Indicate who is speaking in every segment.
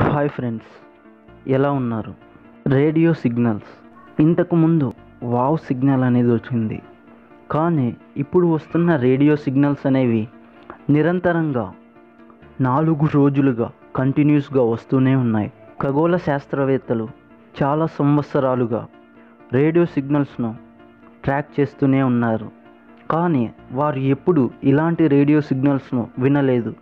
Speaker 1: hi friends ఎలా ఉన్నారు radio signals ఇంతకుముందు వావ్ సిగ్నల్ అనేది వచ్చింది కానీ ఇప్పుడు వస్తున్న రేడియో సిగ్నల్స్ అనేవి నిరంతరంగా నాలుగు రోజులుగా కంటిన్యూస్గా వస్తూనే ఉన్నాయి ఖగోళ శాస్త్రవేత్తలు చాలా సంవత్సరాలుగా రేడియో సిగ్నల్స్ను ట్రాక్ చేస్తూనే ఉన్నారు కానీ వారు ఎప్పుడు ఇలాంటి రేడియో సిగ్నల్స్ను వినలేదు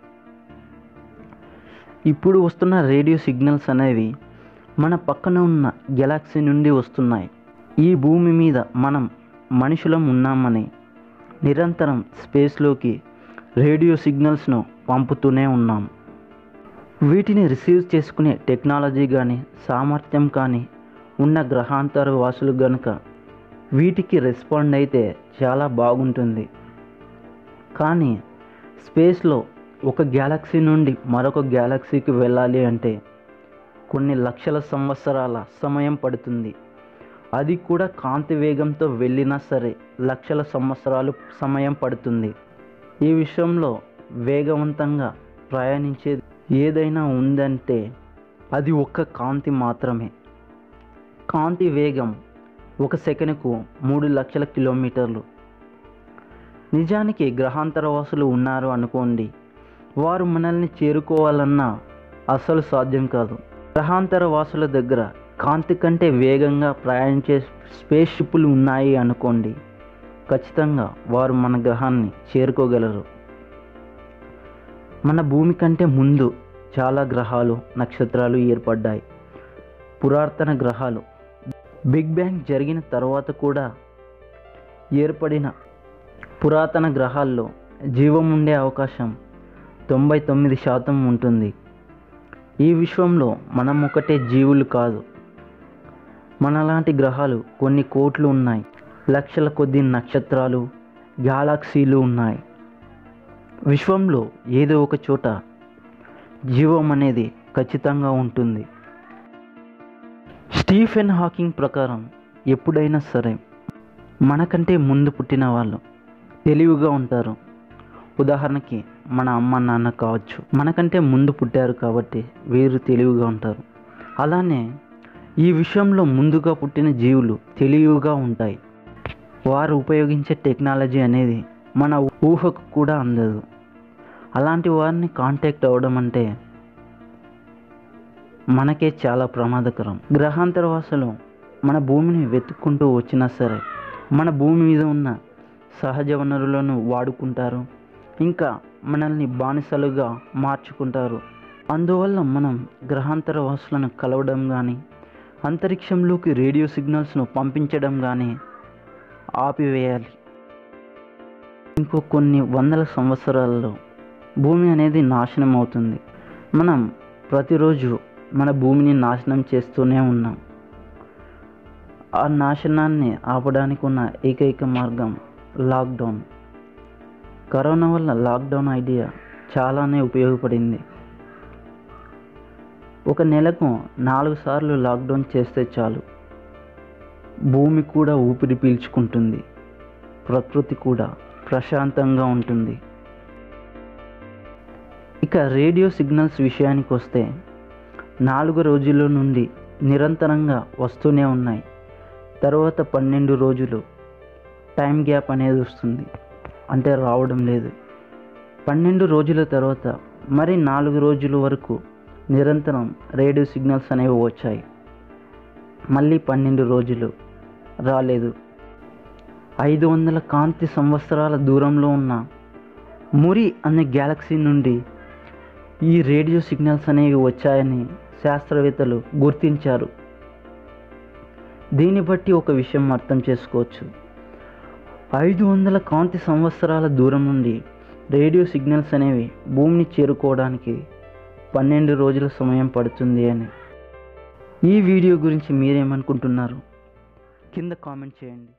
Speaker 1: ఇప్పుడు వస్తున్న రేడియో సిగ్నల్స్ అనేవి మన పక్కన ఉన్న గెలాక్సీ నుండి వస్తున్నాయి ఈ భూమి మీద మనం మనుషులం ఉన్నామని నిరంతరం స్పేస్లోకి రేడియో సిగ్నల్స్ను పంపుతూనే ఉన్నాం వీటిని రిసీవ్ చేసుకునే టెక్నాలజీ కానీ సామర్థ్యం కానీ ఉన్న గ్రహాంతర వాసులు గనుక వీటికి రెస్పాండ్ అయితే చాలా బాగుంటుంది కానీ స్పేస్లో ఒక గ్యాలక్సీ నుండి మరొక గ్యాలక్సీకి వెళ్ళాలి అంటే కొన్ని లక్షల సంవత్సరాల సమయం పడుతుంది అది కూడా కాంతి వేగంతో వెళ్ళినా సరే లక్షల సంవత్సరాలు సమయం పడుతుంది ఈ విషయంలో వేగవంతంగా ప్రయాణించేది ఏదైనా ఉందంటే అది ఒక్క కాంతి మాత్రమే కాంతి వేగం ఒక సెకనుకు మూడు లక్షల కిలోమీటర్లు నిజానికి గ్రహాంతరవాసులు ఉన్నారు అనుకోండి వారు మనల్ని చేరుకోవాలన్నా అసలు సాధ్యం కాదు గ్రహాంతర వాసుల దగ్గర కాంతి కంటే వేగంగా ప్రయాణించే స్పేస్ షిప్లు ఉన్నాయి అనుకోండి ఖచ్చితంగా వారు మన గ్రహాన్ని చేరుకోగలరు మన భూమి కంటే ముందు చాలా గ్రహాలు నక్షత్రాలు ఏర్పడ్డాయి పురాతన గ్రహాలు బిగ్ బ్యాంగ్ జరిగిన తర్వాత కూడా ఏర్పడిన పురాతన గ్రహాల్లో జీవం ఉండే అవకాశం తొంభై తొమ్మిది శాతం ఉంటుంది ఈ విశ్వంలో మనం ఒకటే జీవులు కాదు మనలాంటి గ్రహాలు కొన్ని కోట్లు ఉన్నాయి లక్షల కొద్ది నక్షత్రాలు గ్యాలక్సీలు ఉన్నాయి విశ్వంలో ఏదో ఒక చోట జీవం అనేది ఖచ్చితంగా ఉంటుంది స్టీఫెన్ హాకింగ్ ప్రకారం ఎప్పుడైనా సరే మనకంటే ముందు పుట్టిన వాళ్ళు తెలివిగా ఉంటారు ఉదాహరణకి మన అమ్మ నాన్న కావచ్చు మనకంటే ముందు పుట్టారు కాబట్టి వీరు తెలివిగా ఉంటారు అలానే ఈ విషయంలో ముందుగా పుట్టిన జీవులు తెలివిగా ఉంటాయి వారు ఉపయోగించే టెక్నాలజీ అనేది మన ఊహకు కూడా అందదు అలాంటి వారిని కాంటాక్ట్ అవ్వడం అంటే మనకే చాలా ప్రమాదకరం గ్రహాంతరవాసులు మన భూమిని వెతుక్కుంటూ వచ్చినా సరే మన భూమి మీద ఉన్న సహజ వనరులను వాడుకుంటారు ఇంకా మనల్ని బానిసలుగా మార్చుకుంటారు అందువల్ల మనం గ్రహాంతర వాసులను కలవడం కానీ అంతరిక్షంలోకి రేడియో సిగ్నల్స్ను పంపించడం కానీ ఆపివేయాలి ఇంకో కొన్ని వందల సంవత్సరాలలో భూమి అనేది నాశనం అవుతుంది మనం ప్రతిరోజు మన భూమిని నాశనం చేస్తూనే ఉన్నాం ఆ నాశనాన్ని ఆపడానికి ఉన్న ఏకైక మార్గం లాక్డౌన్ కరోనా వల్ల లాక్డౌన్ ఐడియా చాలానే ఉపయోగపడింది ఒక నెలకు నాలుగు సార్లు లాక్డౌన్ చేస్తే చాలు భూమి కూడా ఊపిరి పీల్చుకుంటుంది ప్రకృతి కూడా ప్రశాంతంగా ఉంటుంది ఇక రేడియో సిగ్నల్స్ విషయానికి వస్తే నాలుగు రోజుల నుండి నిరంతరంగా వస్తూనే ఉన్నాయి తర్వాత పన్నెండు రోజులు టైం గ్యాప్ అనేది వస్తుంది అంటే రావడం లేదు పన్నెండు రోజుల తర్వాత మరి నాలుగు రోజుల వరకు నిరంతరం రేడియో సిగ్నల్స్ అనేవి వచ్చాయి మళ్ళీ పన్నెండు రోజులు రాలేదు ఐదు వందల కాంతి సంవత్సరాల దూరంలో ఉన్న మురి అనే గ్యాలక్సీ నుండి ఈ రేడియో సిగ్నల్స్ అనేవి వచ్చాయని శాస్త్రవేత్తలు గుర్తించారు దీన్ని బట్టి ఒక విషయం అర్థం చేసుకోవచ్చు ఐదు వందల కాంతి సంవత్సరాల దూరం నుండి రేడియో సిగ్నల్స్ అనేవి భూమిని చేరుకోవడానికి పన్నెండు రోజుల సమయం పడుతుంది అని ఈ వీడియో గురించి మీరేమనుకుంటున్నారు కింద కామెంట్ చేయండి